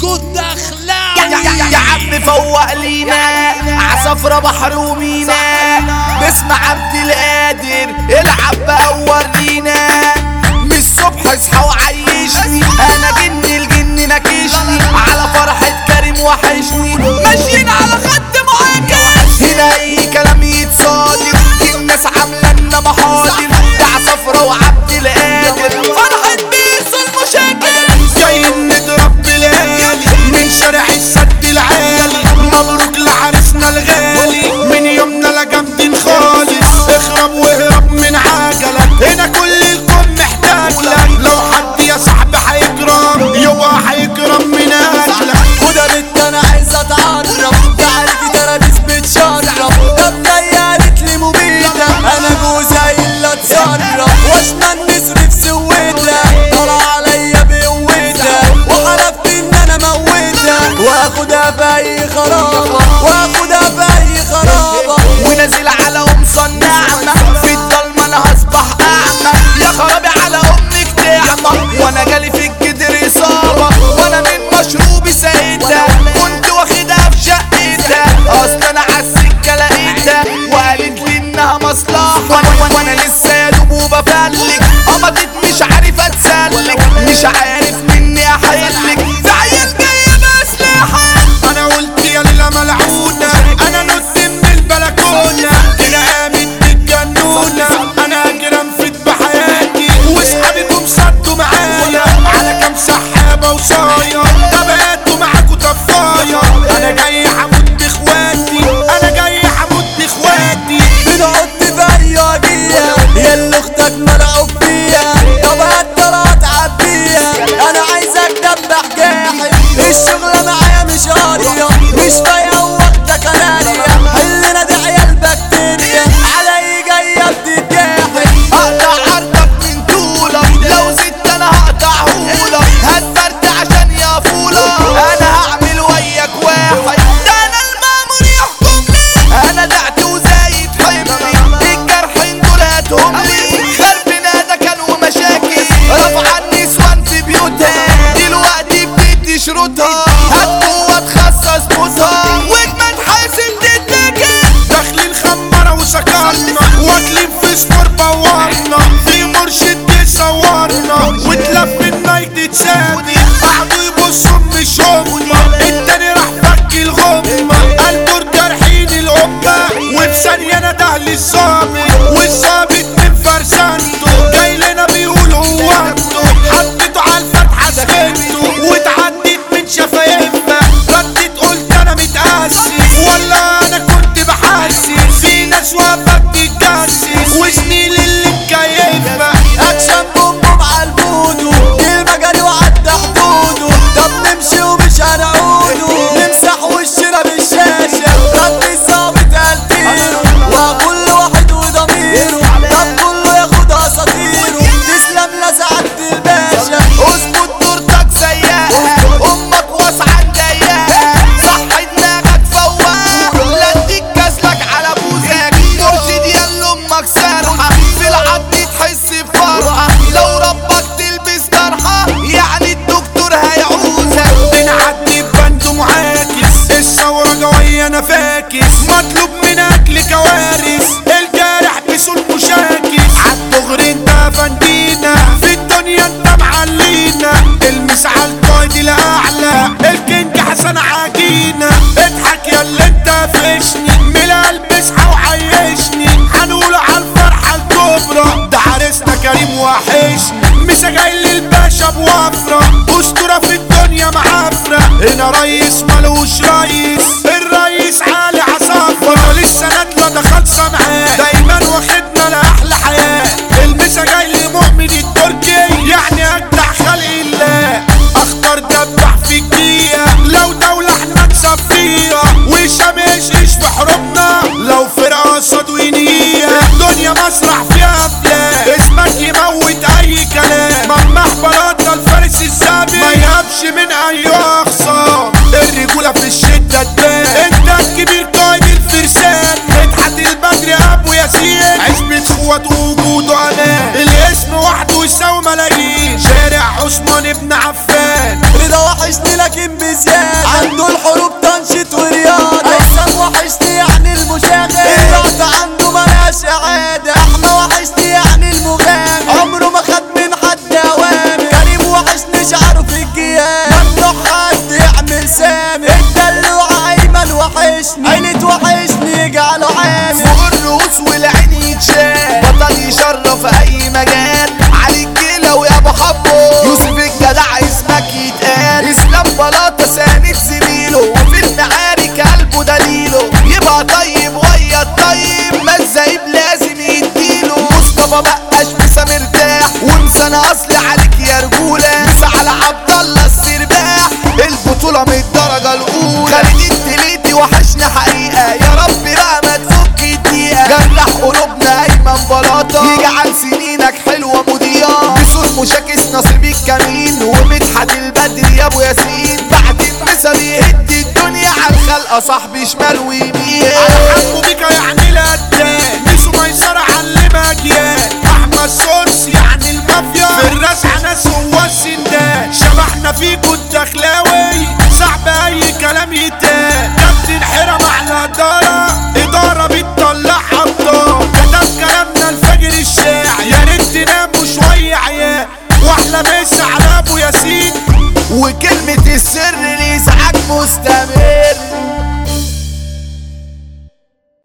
فيكو الدخلاوي يا, يا, يا عم فوق لينا عصفرة بحر ومينا باسم عبد القادر العب بقى وورينا من الصبح اصحى وعيشني انا جن الجن ناكشني على فرحة كريم وحشني ماشيين على خط معاكس هنا اي كلام يتصادر الناس عاملة لنا محاضر ده عصفرة وعبد القادر فرحة بيسو المشاكل جايين نضرب بلالي من شارع السد العالي مبروك لعرسنا الغالي من يومنا لا جامدين خالص اخرب واهرب من عجلك هنا كل الكون محتاج لك لو حد يا صاحبي هيكرم يبقى هيكرم من اجلك خدها بنت انا عايز اتعرف تعرفي ترابيس بتشرف طب قالت لي مبيدة انا جوزها الا اتصرف واشنا النسر في سويتها طلع عليا بقوتها وحلفت ان انا موتها واخدها في اي خرابة واخدها في اي خرابة ونازل على ام صناعمة في الضلمة انا هصبح اعمى يا خرابي على امك تعمى وانا جالي في الجدر اصابة وانا من مشروبي سايدة كنت واخدها في شقتها اصل انا عالسكة لقيتها وقالت لي انها مصلحة وانا, وأنا لسه يا دوب وبفلك قمطت مش عارف اتسلك مش عارف مني احلك في عيال جاية باسلحة انا قلت يا ليلة ملعونة انا نط من البلكونة كده قامت بالجنونة انا اجرم فيت بحياتي واصحابكم صدوا معايا على كام سحابة وصايا تبعتوا معاكوا طفايا انا جاي هموت باخواتي انا جاي هموت باخواتي بنحط في اي وجية يا اللي اختك ملعوب فيها طب هتطلعت عبيها انا عايزك دبح جاحد الشغلة معايا مش قارية مش فايقة واخدة كنارية حلنا دي عيال بكتيريا علي جاية بتتجاحد هقطع عرضك من طولك لو زدت انا هقطعهولك هتفرت عشان يا فولك انا هعمل وياك واحد ده انا المامور يحكمني انا دعت وزايد حملي الجرحين دول هاتهملي خربنا ده كان ومشاكل رفع النسوان في بيوتها دلوقتي بتدي شروطها هات قوة تخصص موتها واجمد حاسب تتاكل داخلين خمرة وسكرنا واكلين في سفر بورنا في مرشد بيصورنا وتلف النايت تسابي قعدوا يبصوا مش هما التاني راح فك الغمة قلبه جارحين القبة وفي ثانية انا دهلي الظابط والظابط من فرسانته جاي لنا بيقول هو انتو حطيته على الفتحة سكنته واتعديت من شفايفها رديت قلت انا متأسس ولا انا كنت بحسس في ناس واقفة بتتجسس وزميلي اللي مكيفها اكشن بوم بوم عالبودو كلمة جري وعدى حدوده طب نمشي ومش هنعوده نمسح وشنا بالشاشة رد الظابط قلبينه وكل واحد وضميره طب كله ياخد اساطيره تسلم لسعادة الباشا اظبط تورتك زيها امك واسعة ضيقها صح دماغك فواق لا اديك كسلك على بوزك مرشد يلا امك سرحة في العض تحس بفرحة لو ربك تلبس طرحة يعني الدكتور هيعوزك بنعدي ببند معاكس الثورة جوية انا فاكس مطلوب من اكل كوارث الجارح بسول مشاكس عالدغري انت فندينا في الدنيا انت معلينا المس على القائد الاعلى الكينج حسن عجينة اضحك يا اللي انت فشني من القلب اصحى وعيشني هنقول على الفرحة الكبرى ده عريسنا كريم وحشني مسا جاي للباشا بوفرة اسطورة في الدنيا معفرة هنا ريس ملوش ريس الريس علي عصافرة لسه نازلة ده خالصة معاه دايما واخدنا لأحلى حياة المسا جاي لمؤمن التركي يعني أجدع خلق الله أخطر دبح في الدقيقة لو دولة احنا نصفيها وهشام يشيش في حروبنا لو فرقة قصاد ونية الدنيا مسرح فيها أفلام اسمك يموت أي كلام ممح بلاطة الفارس السابق ما يهبش من أي أخصام الرجولة في الشدة تبان انت الكبير قائد الفرسان مدحت البدر أبو ياسين عزبة اخوات وجوده أمان الاسم وحده يساوي ملايين شارع عثمان ابن عفان رضا وحشني لكن بزيادة ده انا اصلي عليك يا رجوله مش على عبد الله السرباح البطوله من الدرجه الاولى خالد التليتي وحشنا حقيقه يا رب بقى ما تفك الدقيقه جرح قلوبنا ايمن بلاطه يجعل سنينك حلوه مضيئه بسور مشاكس نصيب الكمين ومدحت البدر يا ابو ياسين بعد المسا بيهد الدنيا على الخلقه صاحبي شمال ويمين حمو بيكا يعني القدام ميسو ميسرة علمها اجيال احمد سورس يعني المافيا في الرزع ناس هو السندان شبحنا فيكو الدخلاوي صعب اي كلام يتقال كابتن حرم على اداره اداره بتطلع ابطال كتب كلامنا الفجر الشاعر يا ريت تناموا شويه عيال واحلى مسا